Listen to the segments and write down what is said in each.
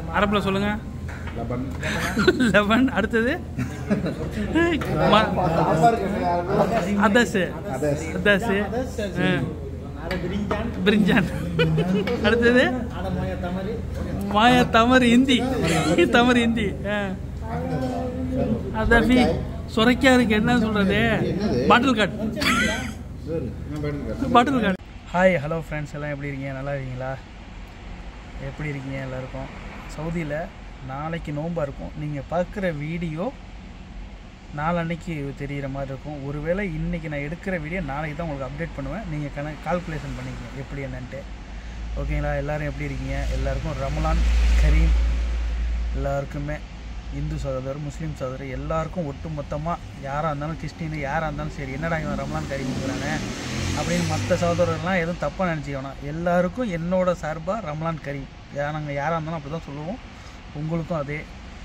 அரபில் சொல்லுங்கள் லபன் லெவன் அடுத்தது ம- அதஸ் அதஸ். அதஸ் பிரிஞ்சான் அடுத்தது மாயா தமர் ஹிந்தி தமர் ஹிந்தி அதபி சுரைக்காருக்கு என்ன சொல்றது பாட்டில் காட் சரி நான் போயிட்டு பாட்டில் காட் ஹாய் ஹலோ ஃப்ரெண்ட்ஸ் எல்லாம் எப்படி இருக்கீங்க நல்லா இருக்கீங்களா எப்படி இருக்கீங்க எல்லாருக்கும் சவுதியில் நாளைக்கு நோம்பாக இருக்கும் நீங்கள் பார்க்குற வீடியோ நாளன்னைக்கு தெரிகிற மாதிரி இருக்கும் ஒருவேளை இன்றைக்கி நான் எடுக்கிற வீடியோ நாளைக்கு தான் உங்களுக்கு அப்டேட் பண்ணுவேன் நீங்கள் கண கால்குலேஷன் பண்ணிக்கங்க எப்படி என்னன்ட்டு ஓகேங்களா எல்லோரும் எப்படி இருக்கீங்க எல்லாருக்கும் ரமலான் கரீம் எல்லாருக்குமே இந்து சகோதரர் முஸ்லீம் சகோதரர் எல்லாருக்கும் ஒட்டு மொத்தமாக யாராக இருந்தாலும் கிறிஸ்டின் யாராக இருந்தாலும் சரி என்னடா இவன் ரமலான் கரீம்ங்கிறானே அப்படின்னு மற்ற சகோதரர்லாம் எதுவும் தப்பாக நினச்சிக்கணும் எல்லாருக்கும் என்னோட சார்பாக ரமலான் கரீம் யா நாங்கள் யாராக இருந்தாலும் அப்படி தான் சொல்லுவோம் உங்களுக்கும் அதே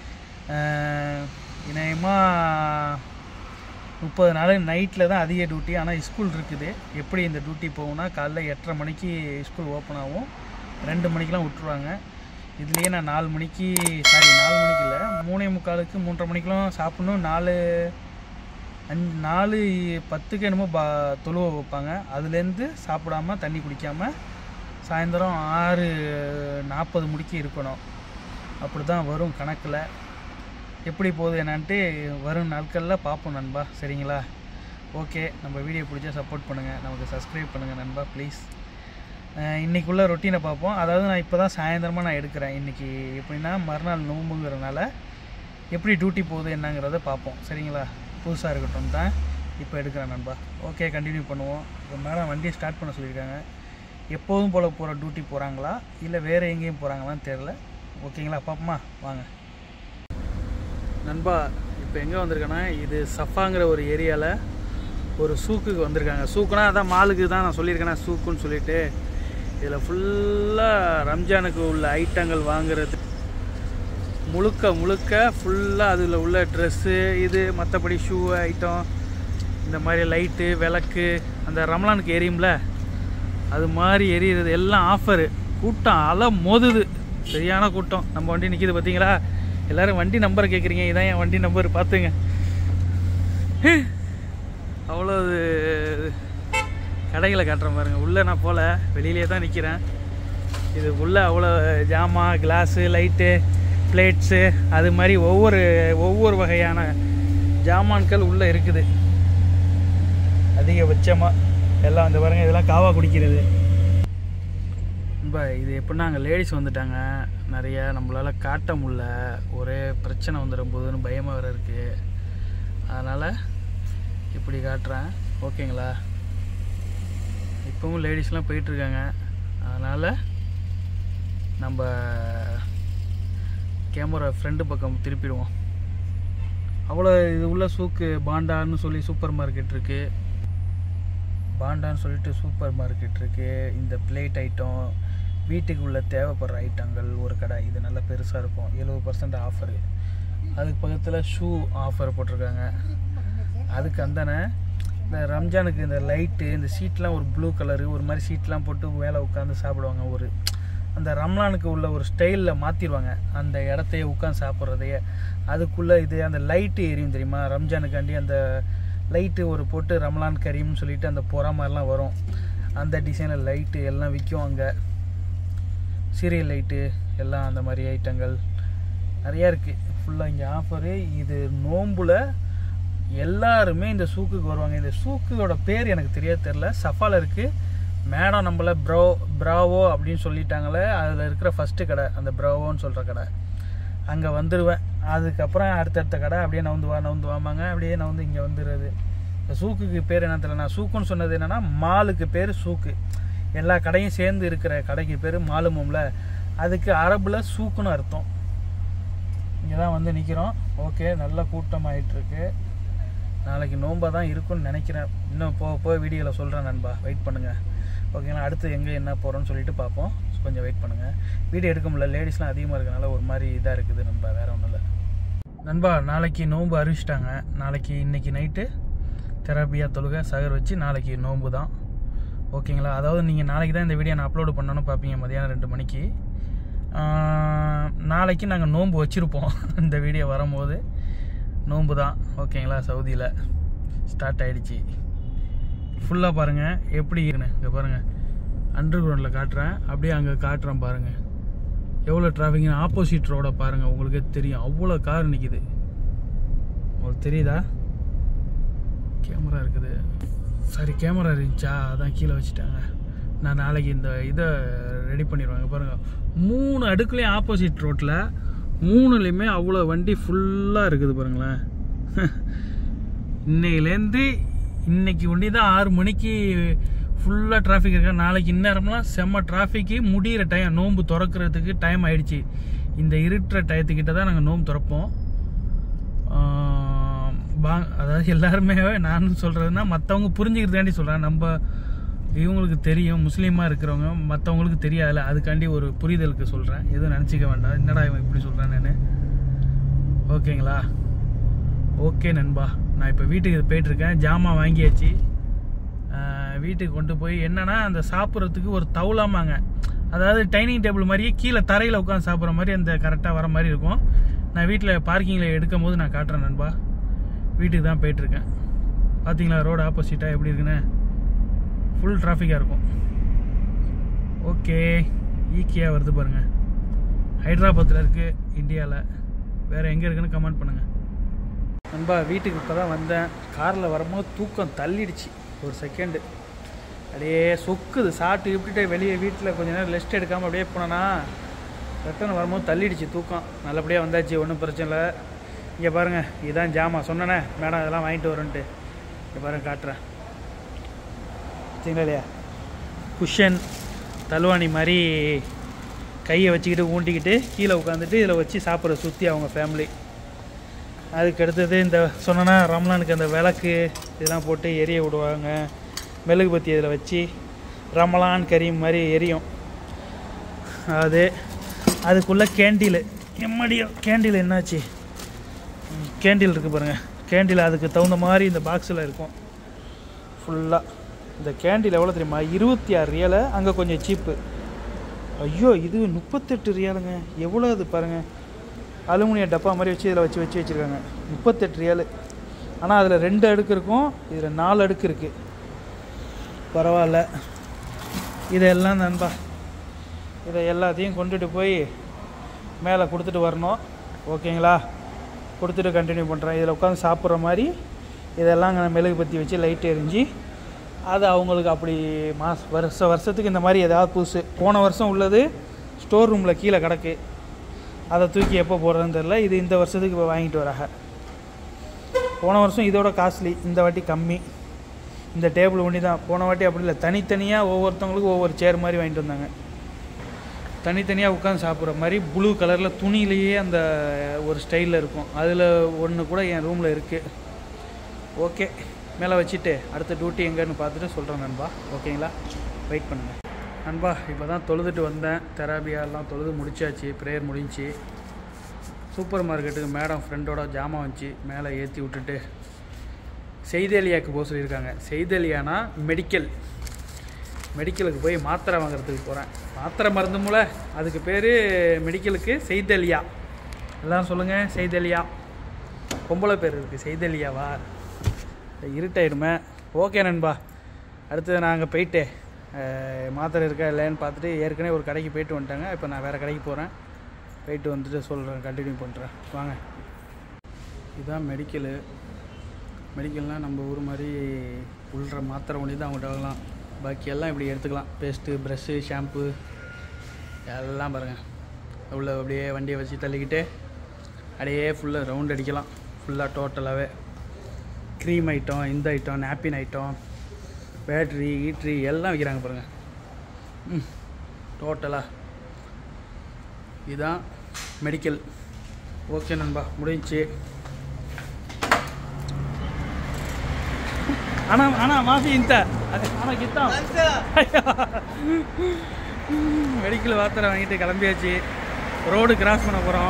இணையமாக முப்பது நாள் நைட்டில் தான் அதிக டியூட்டி ஆனால் ஸ்கூல் இருக்குது எப்படி இந்த டியூட்டி போகும்னா காலைல எட்டரை மணிக்கு ஸ்கூல் ஓப்பன் ஆகும் ரெண்டு மணிக்கெலாம் விட்ருவாங்க இதுலேயே நான் நாலு மணிக்கு சாரி நாலு மணிக்கு இல்லை மூணே முக்காலுக்கு மூன்றரை மணிக்கெலாம் சாப்பிட்ணும் நாலு அஞ்சு நாலு பத்துக்கு என்னமோ பா தொழுவை வைப்பாங்க அதுலேருந்து சாப்பிடாம தண்ணி குடிக்காமல் சாயந்தரம் ஆறு நாற்பது முடிக்கு இருக்கணும் அப்படி தான் வரும் கணக்கில் எப்படி போகுது என்னான்ட்டு வரும் நாட்களில் பார்ப்போம் நண்பா சரிங்களா ஓகே நம்ம வீடியோ பிடிச்சா சப்போர்ட் பண்ணுங்கள் நமக்கு சப்ஸ்கிரைப் பண்ணுங்கள் நண்பா ப்ளீஸ் இன்றைக்குள்ள ரொட்டீனை பார்ப்போம் அதாவது நான் இப்போ தான் சாயந்தரமாக நான் எடுக்கிறேன் இன்றைக்கி எப்படின்னா மறுநாள் நோம்புங்கிறனால எப்படி டியூட்டி போகுது என்னங்கிறத பார்ப்போம் சரிங்களா புதுசாக இருக்கட்டும் தான் இப்போ எடுக்கிறேன் நண்பா ஓகே கண்டினியூ பண்ணுவோம் இப்போ மேடம் வண்டியை ஸ்டார்ட் பண்ண சொல்லியிருக்காங்க எப்போதும் போல் போகிற டியூட்டி போகிறாங்களா இல்லை வேறு எங்கேயும் போகிறாங்களான்னு தெரில ஓகேங்களா பார்ப்போமா வாங்க நண்பா இப்போ எங்கே வந்திருக்கேன்னா இது சஃபாங்கிற ஒரு ஏரியாவில் ஒரு சூக்குக்கு வந்திருக்காங்க சூக்குனா அதான் மாலுக்கு தான் நான் சொல்லியிருக்கேன்னா சூக்குன்னு சொல்லிட்டு இதில் ஃபுல்லாக ரம்ஜானுக்கு உள்ள ஐட்டங்கள் வாங்குறது முழுக்க முழுக்க ஃபுல்லாக அதில் உள்ள ட்ரெஸ்ஸு இது மற்றபடி ஷூ ஐட்டம் இந்த மாதிரி லைட்டு விளக்கு அந்த ரமலானுக்கு எரியும்ல அது மாதிரி எரியுறது எல்லாம் ஆஃபரு கூட்டம் அலை மோதுது சரியான கூட்டம் நம்ம வண்டி நிற்கிது பார்த்தீங்களா எல்லாரும் வண்டி நம்பர் கேட்குறீங்க இதான் என் வண்டி நம்பர் பார்த்துங்க அவ்வளோ கடைகளை காட்டுறேன் பாருங்க உள்ளே நான் போகல வெளியிலே தான் நிற்கிறேன் இது உள்ளே அவ்வளோ ஜாமான் கிளாஸு லைட்டு பிளேட்ஸு அது மாதிரி ஒவ்வொரு ஒவ்வொரு வகையான ஜாமான்கள் உள்ளே இருக்குது அதிகபட்சமாக எல்லாம் இந்த பாருங்க இதெல்லாம் காவா குடிக்கிறது ரொம்ப இது எப்படின்னா அங்கே லேடிஸ் வந்துட்டாங்க நிறைய நம்மளால் காட்ட முடில ஒரே பிரச்சனை வந்துடும் போதுன்னு பயமாக வேறு இருக்குது அதனால் இப்படி காட்டுறேன் ஓகேங்களா இப்போவும் லேடிஸ்லாம் போயிட்டுருக்காங்க அதனால் நம்ம கேமரா ஃப்ரண்ட் பக்கம் திருப்பிடுவோம் அவ்வளோ இது உள்ள சூக்கு பாண்டான்னு சொல்லி சூப்பர் மார்க்கெட் இருக்குது பாண்டான்னு சொல்லிட்டு சூப்பர் மார்க்கெட் இருக்குது இந்த பிளேட் ஐட்டம் வீட்டுக்கு உள்ள தேவைப்படுற ஐட்டங்கள் ஒரு கடை இது நல்லா பெருசாக இருக்கும் எழுபது பர்சன்ட் ஆஃபரு அதுக்கு பக்கத்தில் ஷூ ஆஃபர் போட்டிருக்காங்க அதுக்கு அந்தானே இந்த ரம்ஜானுக்கு இந்த லைட்டு இந்த சீட்லாம் ஒரு ப்ளூ கலரு ஒரு மாதிரி சீட்லாம் போட்டு மேலே உட்காந்து சாப்பிடுவாங்க ஒரு அந்த ரம்லானுக்கு உள்ள ஒரு ஸ்டைலில் மாற்றிடுவாங்க அந்த இடத்தையே உட்காந்து சாப்பிட்றதையே அதுக்குள்ளே இது அந்த லைட்டு எரியும் தெரியுமா ரம்ஜானுக்காண்டி அந்த லைட்டு ஒரு போட்டு ரம்லான் கரீம்னு சொல்லிட்டு அந்த புறா மாதிரிலாம் வரும் அந்த டிசைனில் லைட்டு எல்லாம் விற்கும் அங்கே சீரியல் லைட்டு எல்லாம் அந்த மாதிரி ஐட்டங்கள் நிறையா இருக்குது ஃபுல்லாக இங்கே ஆஃபரு இது நோம்பில் எல்லாருமே இந்த சூக்குக்கு வருவாங்க இந்த சூக்குயோட பேர் எனக்கு தெரியாது தெரில சஃபால இருக்குது மேடம் நம்மள ப்ரோ ப்ராவோ அப்படின்னு சொல்லிட்டாங்களே அதில் இருக்கிற ஃபஸ்ட்டு கடை அந்த ப்ராவோன்னு சொல்கிற கடை அங்கே வந்துடுவேன் அதுக்கப்புறம் அடுத்தடுத்த கடை அப்படியே நவுந்து வா நவுந்து வாமாங்க அப்படியே நவுந்து இங்கே வந்துடுறது இந்த சூக்குக்கு பேர் என்ன தெரியல நான் சூக்குன்னு சொன்னது என்னென்னா மாலுக்கு பேர் சூக்கு எல்லா கடையும் சேர்ந்து இருக்கிற கடைக்கு பேர் மாலுமும்ல அதுக்கு அரபில் சூக்குன்னு அர்த்தம் இங்கே தான் வந்து நிற்கிறோம் ஓகே நல்ல கூட்டம் ஆயிட்டிருக்கு நாளைக்கு நோம்பாக தான் இருக்கும்னு நினைக்கிறேன் இன்னும் போக போக வீடியோவில் சொல்கிறேன் நண்பா வெயிட் பண்ணுங்கள் ஓகேங்களா அடுத்து எங்கே என்ன போகிறோன்னு சொல்லிட்டு பார்ப்போம் கொஞ்சம் வெயிட் பண்ணுங்கள் வீடியோ எடுக்க முடியல லேடிஸ்லாம் அதிகமாக இருக்கனால ஒரு மாதிரி இதாக இருக்குது நண்பா வேறு ஒன்றும் இல்லை நண்பா நாளைக்கு நோன்பு அறிவிச்சிட்டாங்க நாளைக்கு இன்னைக்கு நைட்டு தெரபியா தொழுகை சகர் வச்சு நாளைக்கு நோன்பு தான் ஓகேங்களா அதாவது நீங்கள் நாளைக்கு தான் இந்த வீடியோ நான் அப்லோடு பண்ணணும்னு பார்ப்பீங்க மதியானம் ரெண்டு மணிக்கு ஆஹ், நாளைக்கு நாங்கள் நோன்பு வச்சுருப்போம் இந்த வீடியோ வரும்போது நோன்பு தான் ஓகேங்களா சவுதியில் ஸ்டார்ட் ஆயிடுச்சு ஃபுல்லாக பாருங்கள் எப்படி இருக்குன்னு இங்கே பாருங்கள் அண்டர் கிரவுண்டில் காட்டுறேன் அப்படியே அங்கே காட்டுறேன் பாருங்கள் எவ்வளோ டிராஃபிக் ஆப்போசிட் ரோட பாருங்கள் உங்களுக்கே தெரியும் அவ்வளோ கார் நிற்கிது உங்களுக்கு தெரியுதா கேமரா இருக்குது சாரி கேமரா இருந்துச்சா அதான் கீழே வச்சுட்டாங்க நான் நாளைக்கு இந்த இதை ரெடி பண்ணிடுவாங்க பாருங்கள் மூணு அடுக்குலேயும் ஆப்போசிட் ரோட்டில் மூணுலேயுமே அவ்வளோ வண்டி ஃபுல்லாக இருக்குது பாருங்களேன் இன்னையிலேருந்து இன்னைக்கு ஒண்டி தான் ஆறு மணிக்கு ஃபுல்லாக டிராஃபிக் இருக்கா நாளைக்கு இந்நேரம்லாம் செம்ம டிராஃபிக்கு முடிகிற டைம் நோன்பு திறக்கிறதுக்கு டைம் ஆயிடுச்சு இந்த இருட்டுற டயத்துக்கிட்ட தான் நாங்கள் நோன்பு திறப்போம் ஆஹ் பா- அதாவது எல்லாருமே நான் சொல்கிறதுனா மற்றவங்க புரிஞ்சுக்கிறதுக்காண்டி சொல்கிறேன் நம்ம இவங்களுக்கு தெரியும் முஸ்லீமாக இருக்கிறவங்க மற்றவங்களுக்கு தெரியாதுல்ல அதுக்காண்டி ஒரு புரிதலுக்கு சொல்கிறேன் எதுவும் நினச்சிக்க வேண்டாம் என்னடா இவன் இப்படி சொல்கிறான் நான் ஓகேங்களா ஓகே நண்பா நான் இப்போ வீட்டுக்கு போயிட்டுருக்கேன் ஜாமான் வாங்கியாச்சு ஆஹ் வீட்டுக்கு கொண்டு போய் என்னன்னா அந்த சாப்பிட்றதுக்கு ஒரு தவுலாமாங்க அதாவது டைனிங் டேபிள் மாதிரியே கீழே தரையில் உட்காந்து சாப்பிட்ற மாதிரி அந்த கரெக்டாக வர மாதிரி இருக்கும் நான் வீட்டில் பார்க்கிங்கில் எடுக்கும் போது நான் காட்டுறேன் நண்பா வீட்டுக்கு தான் போயிட்டுருக்கேன் பார்த்தீங்களா ரோடு ஆப்போசிட்டாக எப்படி இருக்குன்னு ஃபுல் டிராஃபிக்காக இருக்கும் ஓகே ஈக்கியாக வருது பாருங்கள் ஹைதராபாத்தில் இருக்குது இந்தியாவில் வேறு எங்கே இருக்குன்னு கமெண்ட் பண்ணுங்கள் நண்பா வீட்டுக்கு இப்போ தான் வந்தேன் காரில் வரும்போது தூக்கம் தள்ளிடுச்சு ஒரு செகண்டு அப்படியே சொக்குது சாப்பிட்டு இப்படிட்டு வெளியே வீட்டில் கொஞ்ச நேரம் ரெஸ்ட் எடுக்காமல் அப்படியே போனேன்னா ரிட்டர்ன் வரும்போது தள்ளிடுச்சு தூக்கம் நல்லபடியாக வந்தாச்சு ஒன்றும் பிரச்சனை இல்லை இங்கே பாருங்கள் இதுதான் ஜாமான் சொன்னேனே மேடம் இதெல்லாம் வாங்கிட்டு வரேன்ட்டு இங்கே பாருங்க காட்டுறேன் பார்த்தீங்களா இல்லையா குஷன் தல்வாணி மாதிரி கையை வச்சுக்கிட்டு ஊண்டிக்கிட்டு கீழே உட்காந்துட்டு இதில் வச்சு சாப்பிட்ற சுற்றி அவங்க ஃபேமிலி அதுக்கு அடுத்தது இந்த சொன்னேன்னா ரம்லானுக்கு அந்த விளக்கு இதெல்லாம் போட்டு எரிய விடுவாங்க மெழுகுபத்தி இதில் வச்சு ரமலான் கரீம் மாதிரி எரியும் அது அதுக்குள்ளே கேண்டில் எம்மடியோ கேண்டில் என்னாச்சு கேண்டில் இருக்குது பாருங்கள் கேண்டில் அதுக்கு தகுந்த மாதிரி இந்த பாக்ஸில் இருக்கும் ஃபுல்லாக இந்த கேண்டில் எவ்வளோ தெரியுமா இருபத்தி ஆறு ரியலை அங்கே கொஞ்சம் சீப்பு ஐயோ இது முப்பத்தெட்டு ரியாலுங்க எவ்வளோ அது பாருங்கள் அலுமினிய டப்பா மாதிரி வச்சு இதில் வச்சு வச்சு வச்சுருக்காங்க முப்பத்தெட்டு ரியாலு ஆனால் அதில் ரெண்டு அடுக்கு இருக்கும் இதில் நாலு அடுக்கு இருக்குது பரவாயில்ல இதெல்லாம் நண்பா இதை எல்லாத்தையும் கொண்டுட்டு போய் மேலே கொடுத்துட்டு வரணும் ஓகேங்களா கொடுத்துட்டு கண்டினியூ பண்ணுறேன் இதில் உட்காந்து சாப்பிட்ற மாதிரி இதெல்லாம் அங்கே மெழுகு பற்றி வச்சு லைட் எரிஞ்சு அது அவங்களுக்கு அப்படி மாஸ் வருஷ வருஷத்துக்கு இந்த மாதிரி ஏதாவது புதுசு போன வருஷம் உள்ளது ஸ்டோர் ரூமில் கீழே கிடக்கு அதை தூக்கி எப்போ போடுறதுன்னு தெரில இது இந்த வருஷத்துக்கு இப்போ வாங்கிட்டு வராங்க போன வருஷம் இதோட காஸ்ட்லி இந்த வாட்டி கம்மி இந்த டேபிள் ஒண்டி தான் போன வாட்டி அப்படி இல்லை தனித்தனியாக ஒவ்வொருத்தவங்களுக்கும் ஒவ்வொரு சேர் மாதிரி வாங்கிட்டு வந்தாங்க தனித்தனியாக உட்காந்து சாப்பிட்ற மாதிரி ப்ளூ கலரில் துணியிலேயே அந்த ஒரு ஸ்டைலில் இருக்கும் அதில் ஒன்று கூட என் ரூமில் இருக்குது ஓகே மேலே வச்சுட்டு அடுத்த டியூட்டி எங்கன்னு பார்த்துட்டு சொல்கிறேன் நண்பா ஓகேங்களா வெயிட் பண்ணுங்கள் நண்பா இப்போ தான் தொழுதுட்டு வந்தேன் தெராபியா எல்லாம் தொழுது முடிச்சாச்சு ப்ரேயர் முடிஞ்சுச்சு சூப்பர் மார்க்கெட்டுக்கு மேடம் ஃப்ரெண்டோட ஜாமான் வந்துச்சு மேலே ஏற்றி விட்டுட்டு செய்தலியாக்கு போக சொல்லியிருக்காங்க செய்தலியானா மெடிக்கல் மெடிக்கலுக்கு போய் மாத்திரை வாங்குறதுக்கு போகிறேன் மாத்திரை மருந்து மூல அதுக்கு பேர் மெடிக்கலுக்கு செய்தலியா எல்லாம் சொல்லுங்கள் செய்தலியா பொம்பளை பேர் இருக்குது செய்தலியாவா இருட்டாயிடுமே ஓகே நண்பா அடுத்தது நாங்கள் போயிட்டு அஹ், மாத்திரை இருக்கா இல்லைன்னு பார்த்துட்டு ஏற்கனவே ஒரு கடைக்கு போயிட்டு வந்துட்டாங்க இப்போ நான் வேறு கடைக்கு போகிறேன் போயிட்டு வந்துட்டு சொல்கிறேன் கண்டினியூ பண்ணுறேன் வாங்க இதுதான் மெடிக்கலு மெடிக்கல்னால் நம்ம ஊர் மாதிரி உள்ற மாத்திரை ஒன்றி தான் அவங்கள்ட்ட வாங்கலாம் பாக்கி எல்லாம் இப்படி எடுத்துக்கலாம் பேஸ்ட்டு ப்ரெஷ்ஷு ஷாம்பு எல்லாம் பாருங்கள் உள்ள அப்படியே வண்டியை வச்சு தள்ளிக்கிட்டு அப்படியே ஃபுல்லாக ரவுண்ட் அடிக்கலாம் ஃபுல்லாக டோட்டலாகவே க்ரீம் ஐட்டம் இந்த ஐட்டம் நாப்பின் ஐட்டம் பேட்ரி ஈட்ரி எல்லாம் விற்கிறாங்க பாருங்கள் ம் டோட்டலாக இதுதான் மெடிக்கல் ஓகே நண்பா முடிஞ்சுச்சு அண்ணா அண்ணா மாஃபி இந்த அண்ணா கித்தான் மெடிக்கல் வார்த்தை வாங்கிட்டு கிளம்பியாச்சு ரோடு கிராஸ் பண்ண போகிறோம்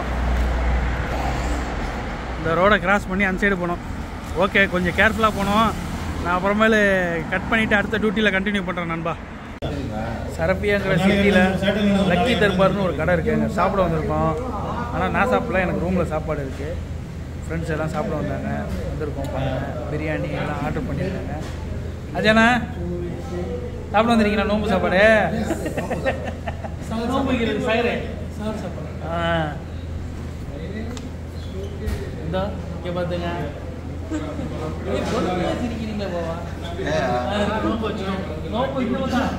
இந்த ரோடை கிராஸ் பண்ணி அந்த சைடு போனோம் ஓகே கொஞ்சம் கேர்ஃபுல்லாக போனோம் நான் அப்புறமேலு கட் பண்ணிவிட்டு அடுத்த டியூட்டியில் கண்டினியூ பண்ணுறேன் நண்பா சரிங்களா சரப்பியாங்கிற சிட்டியில் லக்கி தர்பார்னு ஒரு கடை இருக்குது அங்கே சாப்பிட வந்திருக்கோம் ஆனால் நான் சாப்பிடல எனக்கு ரூமில் சாப்பாடு இருக்குது ஃப்ரெண்ட்ஸ் எல்லாம் சாப்பிட வந்தாங்க வந்திருக்கோம் பாருங்க பிரியாணி எல்லாம் ஆர்டர் பண்ணியிருக்காங்க அஜானா சாப்பிட வந்திருக்கீங்களா நோம்பு சாப்பாடு நோம்பு வைக்கிறது சாயிரு ஆ இந்தா இங்கே பார்த்துங்க ஏய், பொறுமையா சிரிக்கிறீங்களே பாவா நோம்பு வச்சிடும் நோம்பு இன்னும் தான்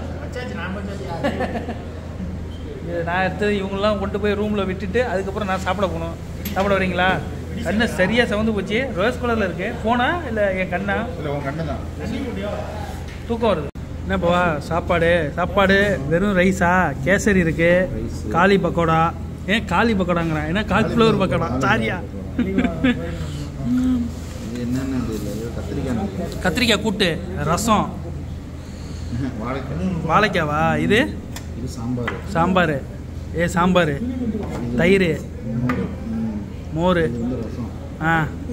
இது நான் எடுத்தது இவங்கெல்லாம் கொண்டு போய் ரூமில் விட்டுட்டு அதுக்கப்புறம் நான் சாப்பிட போகணும் சாப்பிட வரீங்களா கண்ணு சரியாக சவந்து போச்சு ரோஸ் கலரில் இருக்கு ஃபோனா இல்லை என் கண்ணா இல்லை உன் கண்ணு தான் தூக்கம் வருது என்னப்பா சாப்பாடு சாப்பாடு வெறும் ரைஸா கேசரி இருக்கு Rice. காளி பக்கோடா ஏன் காளி பக்கோடாங்கிறான் ஏன்னா காலிஃப்ளவர் பக்கோடா சாரியா இது என்னன்னு தெரியல இது கத்திரிக்காய் நினைக்கிறேன். கத்திரிக்காய் கூட்டு ரசம் வாழைக்காய் வாழைக்காவா இது இது சாம்பார் சாம்பார் ஏ சாம்பார் தயிர் மோர் ம். மோர் இது வந்து ரசம் ஆ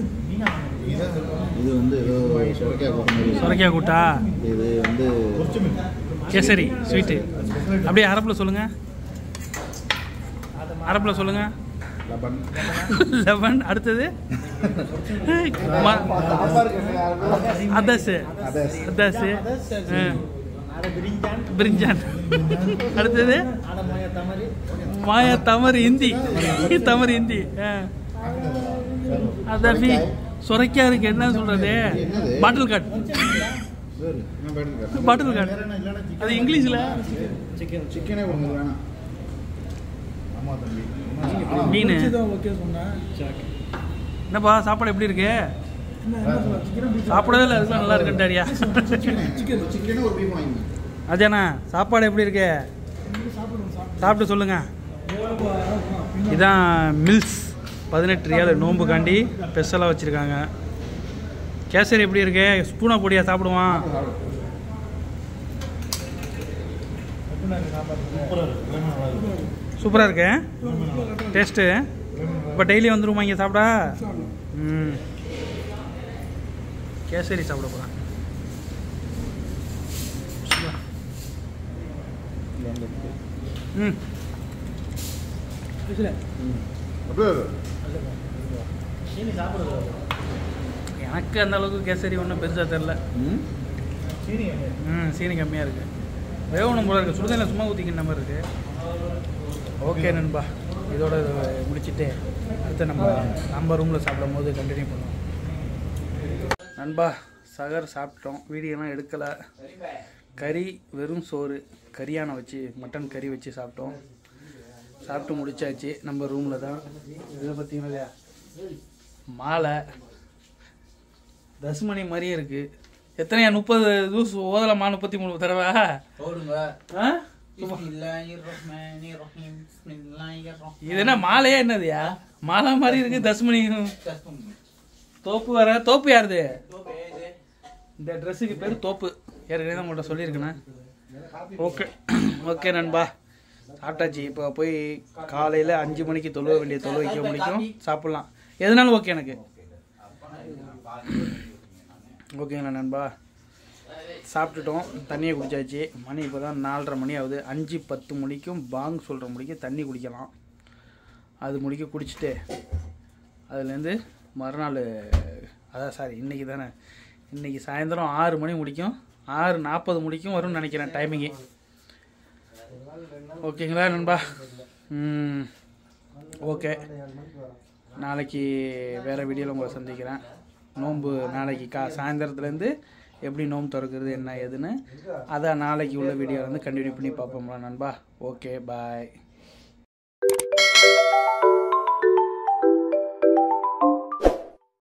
இது வந்து ஏதோ சுரக்காய் கூட்டு மாதிரி சுரைக்காய் கூட்டா இது வந்து கேசரி ஸ்வீட்டு அப்படியே அரப்பில் சொல்லுங்கள் அரப்பில் சொல்லுங்கள் லபன் லெவன் அடுத்தது ம- அதஸ் அதஸ். அதஸ் ஆ. பிரிஞ்சான் அடுத்தது மாயா தமர் ஹிந்தி தமர் ஹிந்தி ஆ. அதான் பி- சுரைக்காய் இருக்கு என்ன சொல்றது என்னது? பாட்டில் கார்டு வேறு என்ன பேட்டர் பாட்டில் கார்டு அது இங்கிலீஷில் சிக்கன் சிக்கனே கொடுங்க வேணாம் ஆமாம் தம்பி மீன் ஓகே சொன்னேன் என்னப்பா சாப்பாடு எப்படி இருக்கு சாப்பிடவே இல்லை அதுதான் நல்லா இருக்குன்டாரியா சிக்கன் சிக்கனே ஒரு பீஃப் வாங்கி அஜானா சாப்பாடு எப்படி இருக்கு சாப்பிட்டு சொல்லுங்க இதான் மில்ஸ் பதினெட்டு ரியால் நோம்புக்காண்டி ஸ்பெஷலாக வச்சுருக்காங்க கேசரி எப்படி இருக்கு ஸ்பூனா பொடியா சாப்பிடுவான் சூப்பராக இருக்கு டேஸ்ட்டு இப்போ டெய்லி வந்துருமா இங்கே சாப்பிட ம் கேசரி சாப்பிட போகிறேன் ம் அப்படியே எனக்கு அந்த அளவுக்கு கேசரி ஒன்றும் பெருசாக தெரில ம் ம் சீனி கம்மியாக இருக்குது வேகணும் போல இருக்குது சுடுதண்ணில் சும்மா ஊற்றிக்கின்ற மாதிரி இருக்குது ஓகே நண்பா இதோட இதை முடிச்சிட்டு அடுத்து நம்ம நம்ம ரூமில் சாப்பிடும் போது கண்டினியூ பண்ணுவோம் நண்பா சகர் சாப்பிட்டோம் வீடியோலாம் எடுக்கலை கறி வெறும் சோறு கறியானை வச்சு மட்டன் கறி வச்சு சாப்பிட்டோம் சாப்பிட்டு முடிச்சாச்சு நம்ம ரூமில் தான் இதை பார்த்தீங்கன்னா இல்லையா மாலை தசுமணி மாதிரியே இருக்கு எத்தனையா முப்பது தூசு ஓதலமா முப்பத்தி மூணு தடவை போடுங்க ஆ? பிஸ்மில்லாஹிர்ரஹ்மானிர்ரஹீம் பிஸ்மில்லாஹிர்ரஹ்மான் இது என்ன மாலையா என்னதுயா மாலை மாதிரி இருக்கு தசுமணி கஸ்டம் தோப்பு வர தோப்பு யாருது தோபே இது இந்த ட்ரெஸ்ஸுக்கு பேர் தோப்பு ஏற்கனவே தான் உங்கள்கிட்ட சொல்லியிருக்கேண்ணே ஓகே ஓகே நண்பா சாப்பிட்டாச்சு இப்போ போய் காலையில் அஞ்சு மணிக்கு தொழுவ வேண்டிய தொழு வைக்க முடிக்கும் சாப்பிட்லாம் எதுனாலும் ஓகே எனக்கு ஓகேங்களா நண்பா சாப்பிட்டுட்டோம் தண்ணியை குடிச்சாச்சு மணி இப்போ தான் நாலரை மணி ஆகுது அஞ்சு பத்து மணிக்கும் பாங் சொல்கிற முடிக்கும் தண்ணி குடிக்கலாம் அது முடிக்க குடிச்சிட்டு அதுலேருந்து மறுநாள் அதான் சாரி இன்றைக்கி தானே இன்றைக்கி சாயந்தரம் ஆறு மணி முடிக்கும் ஆறு நாற்பது முடிக்கும் வரும்னு நினைக்கிறேன் டைமிங்கு ஓகேங்களா நண்பா ம் ஓகே நாளைக்கு வேறு வீடியோவில் உங்களை சந்திக்கிறேன் நோன்பு நாளைக்கு கா சாயந்தரத்துலேருந்து எப்படி நோன்பு திறக்கிறது என்ன ஏதுன்னு அதை நாளைக்கு உள்ள வீடியோவில் வந்து கண்டினியூ பண்ணி பார்ப்போம்ல நண்பா ஓகே பாய்